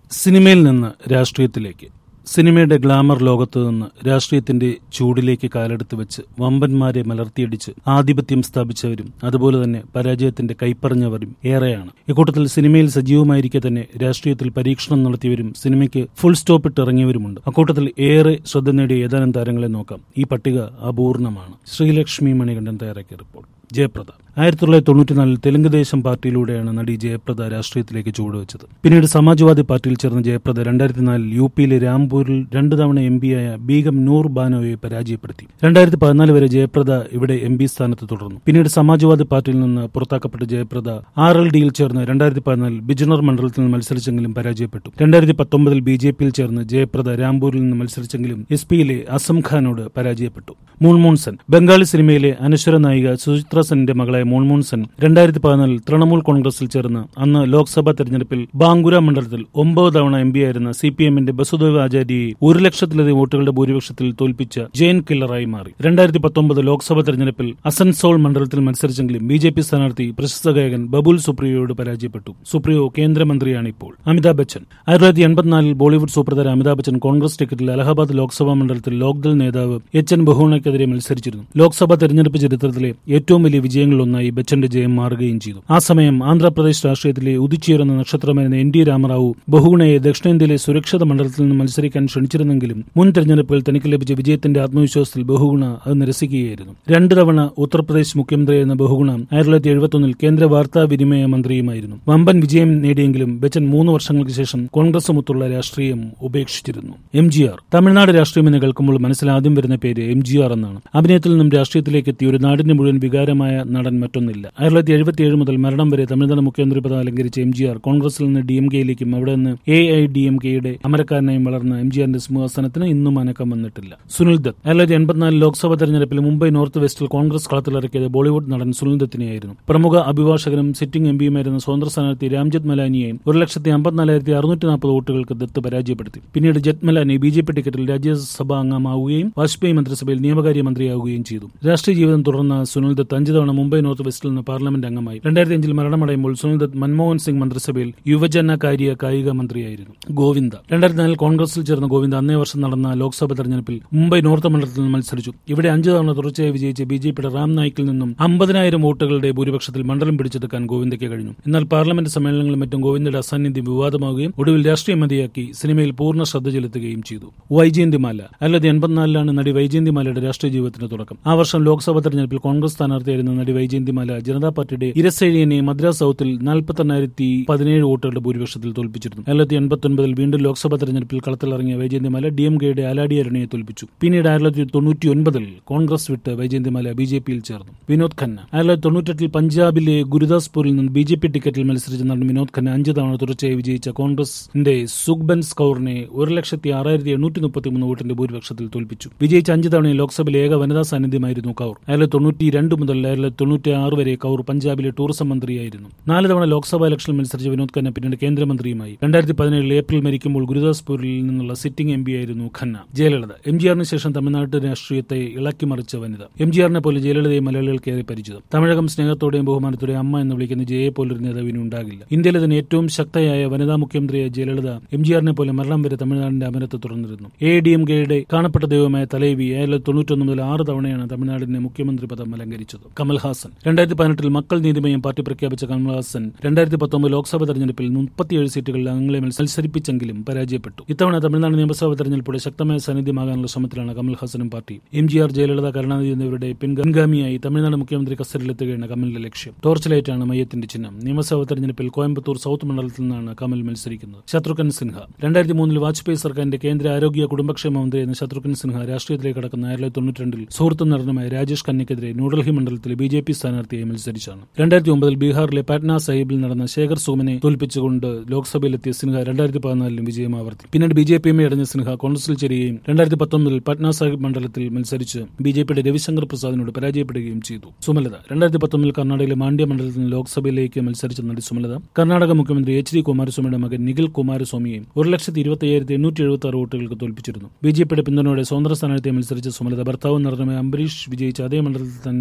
സിനിമയിൽ നിന്ന് രാഷ്ട്രീയത്തിലേക്ക് സിനിമയുടെ ഗ്ലാമർ ലോകത്തു നിന്ന് രാഷ്ട്രീയത്തിന്റെ ചൂടിലേക്ക് കാലെടുത്ത് വെച്ച് വമ്പന്മാരെ മലർത്തിയടിച്ച് ആധിപത്യം സ്ഥാപിച്ചവരും അതുപോലെ തന്നെ പരാജയത്തിന്റെ കൈപ്പറഞ്ഞവരും ഏറെയാണ് ഇക്കൂട്ടത്തിൽ സിനിമയിൽ സജീവമായിരിക്കെ തന്നെ രാഷ്ട്രീയത്തിൽ പരീക്ഷണം നടത്തിയവരും സിനിമയ്ക്ക് ഫുൾ സ്റ്റോപ്പ് ഇട്ട് ഇറങ്ങിയവരുമുണ്ട് അക്കൂട്ടത്തിൽ ഏറെ ശ്രദ്ധ നേടിയ ഏതാനും താരങ്ങളെ നോക്കാം ഈ പട്ടിക അപൂർണമാണ് ശ്രീലക്ഷ്മി മണികണ്ഠൻ തയ്യാറാക്കിയ റിപ്പോർട്ട് ജയപ്രദ ആയിരത്തി തൊള്ളായിരത്തി തൊണ്ണൂറ്റിനാലിൽ തെലുങ്ക് ദേശം പാർട്ടിയിലൂടെയാണ് നടി ജയപ്രദ രാഷ്ട്രീയത്തിലേക്ക് ചുവടുവെച്ചത് പിന്നീട് സമാജ്വാദി പാർട്ടിയിൽ ചേർന്ന ജയപ്രദ രണ്ടായിരത്തി നാലിൽ യു പിയിലെ രാംപൂരിൽ രണ്ടു തവണ എം പിയായ ബീഗം നൂർ ബാനോയെ പരാജയപ്പെടുത്തി രണ്ടായിരത്തി പതിനാല് വരെ ജയപ്രദ ഇവിടെ എം പി സ്ഥാനത്ത് തുടർന്നു പിന്നീട് സമാജ്വാദി പാർട്ടിയിൽ നിന്ന് പുറത്താക്കപ്പെട്ട ജയപ്രദ ആർ എൽ ഡിയിൽ ചേർന്ന് രണ്ടായിരത്തി പതിനാലിൽ ബിജനർ മണ്ഡലത്തിൽ നിന്ന് മത്സരിച്ചെങ്കിലും പരാജയപ്പെട്ടു രണ്ടായിരത്തി പത്തൊമ്പതിൽ ബി ജെ പിയിൽ ചേർന്ന് ജയപ്രദ രാംപൂരിൽ നിന്ന് മത്സരിച്ചെങ്കിലും എസ് പിയിലെ അസം ഖാനോട് പരാജയപ്പെട്ടു മൂൺമൂൺ സെൻ ബംഗാളി സിനിമയിലെ അനശ്വര നായിക സുചിത്ര സെന്നിന്റെ മകളായ മൂൺമൂൺ സെൻ രണ്ടായിരത്തി പതിനാലിൽ തൃണമൂൽ കോൺഗ്രസിൽ ചേർന്ന് അന്ന് ലോക്സഭാ തെരഞ്ഞെടുപ്പിൽ ബാങ്കുര മണ്ഡലത്തിൽ ഒമ്പത് തവണ എം പി ആയിരുന്ന സി പി എമ്മിന്റെ ബസുദേവ് ആചാര്യയെ ഒരു ലക്ഷത്തിലധികം വോട്ടുകളുടെ ഭൂരിപക്ഷത്തിൽ തോൽപ്പിച്ച ജയൻ കില്ലറായി മാറി രണ്ടായിരത്തി പത്തൊമ്പത് ലോക്സഭാ തെരഞ്ഞെടുപ്പിൽ അസൻസോൾ മണ്ഡലത്തിൽ മത്സരിച്ചെങ്കിലും ബി ജെ പി സ്ഥാനാർത്ഥി പ്രശസ്ത ഗായകൻ ബബുൽ സുപ്രിയോയോട് പരാജയപ്പെട്ടു സുപ്രിയോ കേന്ദ്രമന്ത്രിയാണ് ഇപ്പോൾ അമിതാഭ് ബച്ചൻ ആയിരത്തി തൊള്ളായിരത്തി എൺപത്തിനാലിൽ ബോളിവുഡ് സൂപ്രധാന അമിതാഭ് ബച്ചൻ കോൺഗ്രസ് ടിക്കറ്റിൽ അലഹബാദ് ലോക്സഭാ മണ്ഡലത്തിൽ ലോക്ദൾ നേതാവ് എച്ച് എൻ ബഹുണയ്ക്കെതിരെ മത്സരിച്ചിരുന്നു ലോക്സഭാ തെരഞ്ഞെടുപ്പ് ചരിത്രത്തിലെ ഏറ്റവും വലിയ വിജയങ്ങളിലൊന്നായി ബച്ചന്റെ ജയം മാറുകയും ചെയ്തു ആ സമയം ആന്ധ്രാപ്രദേശ് രാഷ്ട്രീയത്തിലെ ഉദിച്ചുയർന്ന നക്ഷത്രമായിരുന്ന എൻ ഡി രാമറാവു ബഹുഗുണയെ ദക്ഷിണേന്ത്യയിലെ സുരക്ഷിത മണ്ഡലത്തിൽ നിന്ന് മത്സരിക്കാൻ ക്ഷണിച്ചിരുന്നെങ്കിലും മുൻ തെരഞ്ഞെടുപ്പിൽ തനിക്ക് ലഭിച്ച വിജയത്തിന്റെ ആത്മവിശ്വാസത്തിൽ ബഹുഗുണ അത് നിരസിക്കുകയായിരുന്നു രണ്ടു തവണ ഉത്തർപ്രദേശ് മുഖ്യമന്ത്രിയായിരുന്ന ബഹുഗുണ ആയിരത്തി തൊള്ളായിരത്തി എഴുപത്തൊന്നിൽ കേന്ദ്ര വാർത്താ വിനിമയ മന്ത്രിയുമായിരുന്നു വമ്പൻ വിജയം നേടിയെങ്കിലും ബച്ചൻ മൂന്ന് വർഷങ്ങൾക്ക് ശേഷം കോൺഗ്രസുമൊത്തുള്ള രാഷ്ട്രീയം ഉപേക്ഷിച്ചിരുന്നു എം ജി ആർ തമിഴ്നാട് രാഷ്ട്രീയം എന്ന് കേൾക്കുമ്പോൾ മനസ്സിൽ ആദ്യം വരുന്ന പേര് എം ജി ആർ എന്നാണ് അഭിനയത്തിൽ നിന്നും രാഷ്ട്രീയത്തിലേക്ക് എത്തിയ ഒരു നാടിന്റെ മുഴുവൻ വികാരമായ നടൻ മറ്റൊന്നില്ല ആയിരത്തി തൊള്ളായിരത്തി എഴുപത്തിയേഴ് മുതൽ മരണം വരെ തമിഴ്നാട് മുഖ്യമന്ത്രി പദം അലങ്കരിച്ച എം ജി ആർ കോൺഗ്രസിൽ നിന്ന് ഡി എം കെയിലേക്കും അവിടെ നിന്ന് എ ഐ ഡി എം കെയുടെ അമരക്കാരനായും വളർന്ന എം ജി ആറിന്റെ സിംഹാസനത്തിന് ഇന്നും അനക്കം വന്നിട്ടില്ല സുനിൽ ദത്ത് ആയിരത്തി തൊള്ളായിരത്തി എൺപത്തിനാല് ലോക്സഭാ തെരഞ്ഞെടുപ്പിൽ മുംബൈ നോർത്ത് വെസ്റ്റിൽ കോൺഗ്രസ് കളത്തിലിറക്കിയത് ബോളിവുഡ് നടൻ സുനിൽ ദത്തിനെയായിരുന്നു പ്രമുഖ അഭിഭാഷകനും സിറ്റിംഗ് എം പിയുമായിരുന്ന സ്വതന്ത്ര സ്ഥാനാർത്ഥി രാംജത്ത് മലാനിയെയും ഒരു ലക്ഷത്തി അമ്പത്തിനാലായിരത്തി അറുന്നൂറ്റി നാൽപ്പത് വോട്ടുകൾക്ക് ദത്ത് പരാജയപ്പെടുത്തി പിന്നീട് Jethmalani B J P ടിക്കറ്റിൽ രാജ്യസഭാ അംഗമാവുകയും വാജ്പേയി മന്ത്രിസഭയിൽ നിയമകാര്യ മന്ത്രിയാവുകയും ചെയ്തു രാഷ്ട്രീയ ജീവിതം തുടർന്ന സുനിൽ ദത്ത് അഞ്ച് തവണ മുംബൈ നോർത്ത് വെസ്റ്റിൽ നിന്ന് പാർലമെന്റ് അംഗമായി രണ്ടായിരത്തി അഞ്ചിൽ മരണമടയുമ്പോൾ സുനിൽ ദത്ത് മൻമോഹൻ സിംഗ് മന്ത്രിസഭയിൽ യുവജനകാര്യ കായിക മന്ത്രിയായിരുന്നു ഗോവിന്ദ രണ്ടായിരത്തി നാലിൽ കോൺഗ്രസിൽ ചേർന്ന ഗോവിന്ദ അന്നേ വർഷം നടന്ന ലോക്സഭാ തെരഞ്ഞെടുപ്പിൽ മുംബൈ നോർത്ത് മണ്ഡലത്തിൽ നിന്ന് മത്സരിച്ചു ഇവിടെ അഞ്ച് തവണ തുടർച്ചയായി വിജയിച്ച ബി ജെ പിയുടെ റാം നായിക്കിൽ നിന്നും അമ്പതിനായിരം വോട്ടുകളുടെ ഭൂരിപക്ഷത്തിൽ മണ്ഡലം പിടിച്ചെടുക്കാൻ ഗോവിന്ദയ്ക്ക് കഴിഞ്ഞു എന്നാൽ പാർലമെന്റ് സമ്മേളനങ്ങളും മറ്റും ഗോവിന്ദയുടെ അസാന്നിധ്യം വിവാദമാവുകയും ഒടുവിൽ രാഷ്ട്രീയ മതിയാക്കി സിനിമയിൽ പൂർണ്ണ ശ്രദ്ധ ചെലുത്തുകയും ചെയ്തു വൈജയന്തിമാല അല്ലാതെ എൺപത്തിനാലിലാണ് നടി വൈജയന്തിമാലയുടെ രാഷ്ട്രീയ ജീവിതത്തിന്റെ തുടക്കം ആ വർഷം ലോക്സഭാ തെരഞ്ഞെടുപ്പിൽ കോൺഗ്രസ് സ്ഥാനാർത്ഥിയായിരുന്ന നടി വൈജയന്തിമാല ജനതാ പാർട്ടിയുടെ ഇരസേഴിയനെ മദ്രാസ് സൌത്തിൽ നാൽപ്പത്തെണ്ണായിരത്തി പതിനേഴ് വോട്ടുകളുടെ ഭൂരിപക്ഷത്തിൽ തോൽപ്പിച്ചിരുന്നു ആയിരത്തി എൺപത്തൊൻപതിൽ വീണ്ടും ലോക്സഭാ തെരഞ്ഞെടുപ്പിൽ കളത്തിലിറങ്ങിയ വൈജയന്തിമാല ഡി എം കെയുടെ ആലാടി അരുണയെ തോൽപ്പിച്ചു പിന്നീട് ആയിരത്തി തൊള്ളായിരത്തി തൊണ്ണൂറ്റി ഒൻപതിൽ കോൺഗ്രസ് വിട്ട് വൈജയന്തിമാല ബി ജെ പിയിൽ ചേർന്നു വിനോദ് ഖന്ന ആയിരത്തി തൊള്ളായിരത്തി തൊണ്ണൂറ്റെട്ടിൽ പഞ്ചാബിലെ ഗുരുദാസ്പൂരിൽ നിന്ന് ബി ജെ പി ടിക്കറ്റിൽ മത്സരിച്ച നടൻ വിനോദ് ഖന്ന അഞ്ച് തവണ തുടർച്ചയായി വിജയിച്ച കോൺഗ്രസിന്റെ സുഖ്ബൻസ് കൌറിനെ ഒരു ലക്ഷത്തി ആറായിരത്തി എണ്ണൂറ്റി മുപ്പത്തി മൂന്ന് വോട്ടിന്റെ ഭൂരിപക്ഷത്തിൽ തോൽപ്പിച്ചു വിജയിച്ച അഞ്ച് തവണ ലോക്സഭയിൽ ഏക വനിതാ സാന്നിധ്യമായിരുന്നു കൌർ ആയിരത്തി തൊണ്ണൂറ്റി രണ്ട് മുതൽ ആയിരത്തി തൊണ്ണൂറ്റി ആറ് വരെ കൌർ പഞ്ചാബിലെ ടൂറിസം മന്ത്രിയായിരുന്നു നാല് തവണ ലോക്സഭാ ഇലക്ഷനിൽ മത്സരിച്ച വിനോദ് ഖന്ന പിന്നീട് കേന്ദ്രമന്ത്രിയുമായി രണ്ടായിരത്തി പതിനേഴിൽ ഏപ്രിൽ മരിക്കുമ്പോൾ ഗുരുദാസ്പൂരിൽ നിന്നുള്ള സിറ്റിംഗ് എം പി ആയിരുന്നു ഖന്ന ജയലളിത എം ജി ആറിന് ശേഷം തമിഴ്നാട്ട് രാഷ്ട്രീയത്തെ ഇളക്കിമറിച്ച വനിത എം ജി ആറിനെ പോലെ ജയലളിതയെ മലയാളികൾക്കേറെ പരിചിതം തമിഴകം സ്നേഹത്തോടെയും ബഹുമാനത്തോടെയും അമ്മ എന്ന് വിളിക്കുന്ന ജയയെ പോലൊരു നേതാവിന് ഉണ്ടാകില്ല ഇന്ത്യയിലെ തന്നെ ഏറ്റവും ശക്തയായ വനിതാ മുഖ്യമന്ത്രിയായ ജയലളിത എം ജി ആറിനെ പോലെ മരണം വരെ തമിഴ്നാടിന്റെ അമരത്ത് തുടർന്നിരുന്നു എ ഡി എം കെയുടെ കാണപ്പെട്ട ദൈവമായ തലൈവി ആയിരത്തി തൊണ്ണൂറ്റൊന്ന് മുതൽ ആറ് തവണയാണ് തമിഴ്നാടിന്റെ മുഖ്യമന്ത്രി പദം അലങ്കരിച്ചത് കമൽഹാസൻ രണ്ടായിരത്തി പതിനെട്ടിൽ മക്കൾ നീതിമയം പാർട്ടി പ്രഖ്യാപിച്ച കമൽഹാസൻ രണ്ടായിരത്തി പത്തൊമ്പത് ലോക്സഭാ തെരഞ്ഞെടുപ്പിൽ മുപ്പത്തിയേഴ് സീറ്റുകളിൽ അംഗങ്ങളെ മത്സരിപ്പിച്ചെങ്കിലും പരാജയപ്പെട്ടു ഇത്തവണ തമിഴ്നാട് നിയമസഭാ തെരഞ്ഞെടുപ്പിലൂടെ ശക്തമായ സാന്നിധ്യമാകാനുള്ള ശ്രമത്തിലാണ് കമൽഹാസനും party M G R Jayalalithaa Karunanidhi എന്നിവരുടെ പിൻഗാമിയായി തമിഴ്നാട് മുഖ്യമന്ത്രി കസ്റ്റഡിയിലെത്തുകയാണ് കമലിന്റെ ലക്ഷ്യം ടോർച്ച് ലൈറ്റാണ് മയത്തിന്റെ ചിഹ്നം നിയമസഭാ തെരഞ്ഞെടുപ്പിൽ കോയമ്പത്തൂർ സൗത്ത് മണ്ഡലത്തിൽ നിന്നാണ് കമൽ മത്സരിക്കുന്നത് ശത്രുഘ്ൻ സിൻഹ രണ്ടായിരത്തി മൂന്നിൽ വാജ്പേയി സർക്കാരിന്റെ കേന്ദ്ര ആരോഗ്യ കുടുംബക്ഷേമ മന്ത്രിയായിരുന്ന ശത്രുഘ്ൻ സിൻഹ രാഷ്ട്രീയത്തിലേക്ക് കടക്കുന്ന ആയിരത്തി തൊള്ളായിരത്തി തൊണ്ണൂറ്റിരണ്ടിൽ സുഹൃത്തു നടനുമായ രാജേഷ് ഖന്നയ്ക്കെതിരെ ന്യൂഡൽഹി മണ്ഡലത്തിലെ ബി ജെ പി സ്ഥാനാർത്ഥിയായി മത്സരിച്ചാണ് രണ്ടായിരത്തി ഒമ്പതിൽ ബീഹാറിലെ പാറ്റ്ന സാഹിബിൽ നടന്ന ശേഖർ സുമനെ തോൽപ്പിച്ചുകൊണ്ട് ലോക്സഭയിലെത്തിയ സിൻഹ രണ്ടായിരത്തി പതിനാലിലും വിജയം ആവർത്തി പിന്നീട് ബി ജെ പിയുമായി അടഞ്ഞ സിൻഹ കോൺഗ്രസിൽ ചേരുകയും രണ്ടായിരത്തി പത്തൊമ്പതിൽ പാറ്റ്ന സാഹിബ് മണ്ഡലത്തിൽ മത്സരിച്ച് ബി ജെ പിയുടെ രവിശങ്കർ പ്രസാദിനോട് പരാജയപ്പെടുകയും ചെയ്തു സുമലത രണ്ടായിരത്തി പത്തൊമ്പതിൽ കർണാടകയിലെ മാണ്ഡ്യ മണ്ഡലത്തിൽ നിന്ന് ലോക്സഭയിലേക്ക് മത്സരിച്ച നടി സുമലത കർണാടക മുഖ്യമന്ത്രി എച്ച് ഡി കുമാരസ്വാമിയുടെ മകൻ നിഖിൽ കുമാരസ്വാമിയെയും ഒരു ലക്ഷത്തി ഇരുപത്തി അയ്യായിരത്തി എണ്ണൂറ്റി എഴുപത്തി ആറ് വോട്ടുകൾക്ക് തോൽപ്പിച്ചിരുന്നു ബി ജെ പിയുടെ പിന്തുണയോടെ സ്വതന്ത്ര സ്ഥാനാർത്ഥിയെ മത്സരിച്ച സുമലത ഭർത്താവ് നടനുമായ അംബരീഷ് വിജയിച്ച അതേ മണ്ഡലത്തിൽ തന്നെയാണ് വിജയം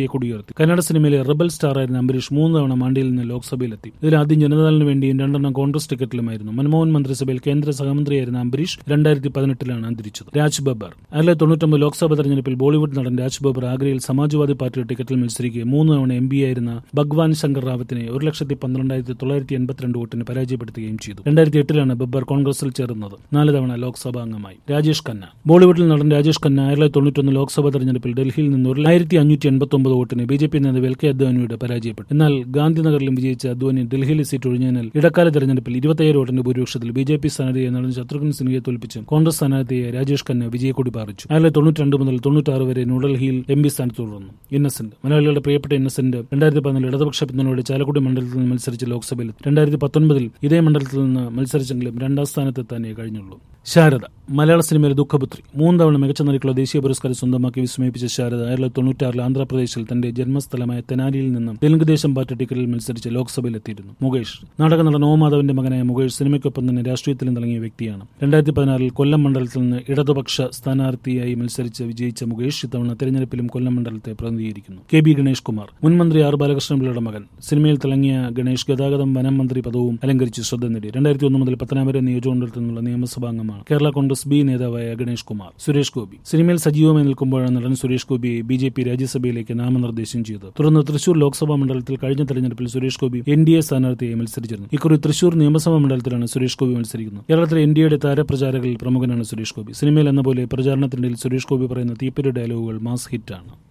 വിജയക്കൊടിയുയർത്തി കന്നഡ സിനിമയിലെ റബൽ സ്റ്റാറായിരുന്ന അംബരീഷ് മൂന്ന് തവണ മാണ്ടിയിൽ നിന്ന് ലോക്സഭയിലെത്തി ഇതിൽ ആദ്യം ജനതാദളിന് വേണ്ടിയും രണ്ടെണ്ണം കോൺഗ്രസ് ടിക്കറ്റിലുമായിരുന്നു മൻമോഹൻ മന്ത്രിസഭയിൽ കേന്ദ്ര സഹമന്ത്രിയായിരുന്ന അംബരീഷ് രണ്ടായിരത്തി പതിനെട്ടിലാണ് അന്തരിച്ചത് രാജ് ബബ്ബർ ആയിരത്തി തൊണ്ണൂറ്റൊമ്പത് ലോക്സഭാ തെരഞ്ഞെടുപ്പിൽ ബോളിവുഡ് നടൻ രാജ് ബബ്ബർ ആഗ്രയിൽ സമാജ്വാദി പാർട്ടിയുടെ ടിക്കറ്റിൽ മത്സരിക്കുക മൂന്ന് തവണ എം പി ആയിരുന്ന ഭഗ്വാൻ ശങ്കർ റാവത്തിനെ ഒരു ലക്ഷത്തി പന്ത്രണ്ടായിരത്തി തൊള്ളായിരത്തി എൺപത്തിരണ്ട് വോട്ടിന് പരാജയപ്പെടുത്തുകയും ചെയ്തു രണ്ടായിരത്തി എട്ടിലാണ് ബബ്ബർ കോൺഗ്രസിൽ ചേർന്നത് നാല് തവണ ലോക്സഭാ അംഗമായി രാജേഷ് ഖന്ന ബോളിവുഡിൽ നടൻ രാജേഷ് ഖന്ന ആയിരത്തി തൊണ്ണൂറ്റൊന്ന് ലോക്സഭാ തെരഞ്ഞെടുപ്പിൽ ഡൽഹിയിൽ നിന്ന് ഒരു ആയിരത്തി അഞ്ഞൂറ്റി എൺപത്തി ഒമ്പത് വോട്ടിന് ബി ജെ പി നേതാവ് എൽ കെ അദ്വാനിയുടെ പരാജയപ്പെട്ടു എന്നാൽ ഗാന്ധിനഗറിലും വിജയിച്ച അദ്വാനി ഡൽഹിയിലെ സീറ്റ് ഒഴിഞ്ഞതിനാൽ ഇടക്കാല തെരഞ്ഞെടുപ്പിൽ ഇരുപത്തയ്യായിരം വോട്ടിന്റെ ഭൂരിപക്ഷത്തിൽ ബി ജെ പി സ്ഥാനാർത്ഥിയെ നടൻ ശത്രുഘ്ൻ സിൻഹയെ തോൽപ്പിച്ച് കോൺഗ്രസ് സ്ഥാനാർത്ഥിയെ രാജേഷ് ഖന്ന വിജയക്കൊടി പാറിച്ചു ആയിരത്തി തൊണ്ണൂറ്റി മുതൽ തൊണ്ണൂറ്റാറ് വരെ ന്യൂഡൽഹിയിൽ എം പി സ്ഥാനത്ത് തുടർന്നു ഇന്നസെന്റ് മലയാളികളുടെ പ്രിയപ്പെട്ട ഇന്നസെന്റ് രണ്ടായിരത്തി പതിനാല് ഇടതുപക്ഷ പിന്തുണയോടെ ചാലക്കുടി മണ്ഡലത്തിൽ നിന്ന് മത്സരിച്ച് ലോക്സഭയിൽ രണ്ടായിരത്തി പത്തൊൻപതിൽ ഇതേ മണ്ഡലത്തിൽ നിന്ന് മത്സരിച്ചെങ്കിലും രണ്ടാം സ്ഥാനത്തെത്താനേ കഴിഞ്ഞുള്ളൂ ശാരദ മലയാള സിനിമയിലെ ദുഃഖപുത്രി മൂന്ന് തവണ മികച്ച നടിക്കുള്ള ദേശീയ പുരസ്കാരം സ്വന്തമാക്കി വിസ്മയിപ്പിച്ച ശാരദ ആയിരത്തി തൊണ്ണൂറ്റാറിൽ ആന്ധ്രാപ്രദേശിൽ തന്റെ ജന്മസ്ഥലമായ തെനാലിയിൽ നിന്നും തെലുങ്ക് ദേശം പാർട്ടി ടിക്കറ്റിൽ മത്സരിച്ച് ലോക്സഭയിൽ എത്തിയിരുന്നു മുകേഷ് നാടക നടൻ ഓമാധവന്റെ മകനായ മുകേഷ് സിനിമയ്ക്കൊപ്പം തന്നെ രാഷ്ട്രീയത്തിലും തിളങ്ങിയ വ്യക്തിയാണ് രണ്ടായിരത്തി പതിനാറിൽ കൊല്ലം മണ്ഡലത്തിൽ നിന്ന് ഇടതുപക്ഷ സ്ഥാനാർത്ഥിയായി മത്സരിച്ച് വിജയിച്ച മുകേഷ് ഇത്തവണ തെരഞ്ഞെടുപ്പിലും കൊല്ലം മണ്ഡലത്തെ പ്രതിനിധീകരിക്കുന്നു കെ ബി ഗണേഷ് കുമാർ മുൻ മന്ത്രി ആർ ബാലകൃഷ്ണപിള്ളയുടെ മകൻ സിനിമയിൽ തിളങ്ങിയ ഗണേഷ് ഗതാഗതം വനം മന്ത്രി പദവും അലങ്കരിച്ച് ശ്രദ്ധ നേടി രണ്ടായിരത്തി ഒന്ന് മുതൽ പത്തനാപുരം നിയോജകമണ്ഡലത്തിൽ നിന്നുള്ള നിയമസഭാ അംഗമാണ് കേരള കോൺഗ്രസ് ബി നേതാവായ ഗണേഷ് കുമാർ സുരേഷ് ഗോപി സിനിമയിൽ സജീവമായി നിൽക്കുമ്പോഴാണ് നടൻ സുരേഷ് ഗോപിയെ ബി ജെ പി രാജ്യസഭയിലേക്ക് നാമനിർദ്ദേശം ചെയ്തത് തുടർന്ന് തൃശൂർ ലോക്സഭാ മണ്ഡലത്തിൽ കഴിഞ്ഞ തെരഞ്ഞെടുപ്പിൽ Suresh Gopi N D A സ്ഥാനാർത്ഥിയായി മത്സരിച്ചിരുന്നു ഇക്കുറി തൃശൂർ നിയമസഭാ മണ്ഡലത്തിലാണ് സുരേഷ് ഗോപി മത്സരിക്കുന്നത് കേരളത്തിലെ എൻ ഡി എയുടെ താരപ്രചാരകരിൽ പ്രമുഖനാണ് സുരേഷ് ഗോപി സിനിമയിൽ എന്ന പോലെ പ്രചാരണത്തിനിടയിൽ സുരേഷ് ഗോപി പറയുന്ന തീപ്പൊരി ഡയലോഗുകൾ മാസ് ഹിറ്റാണ്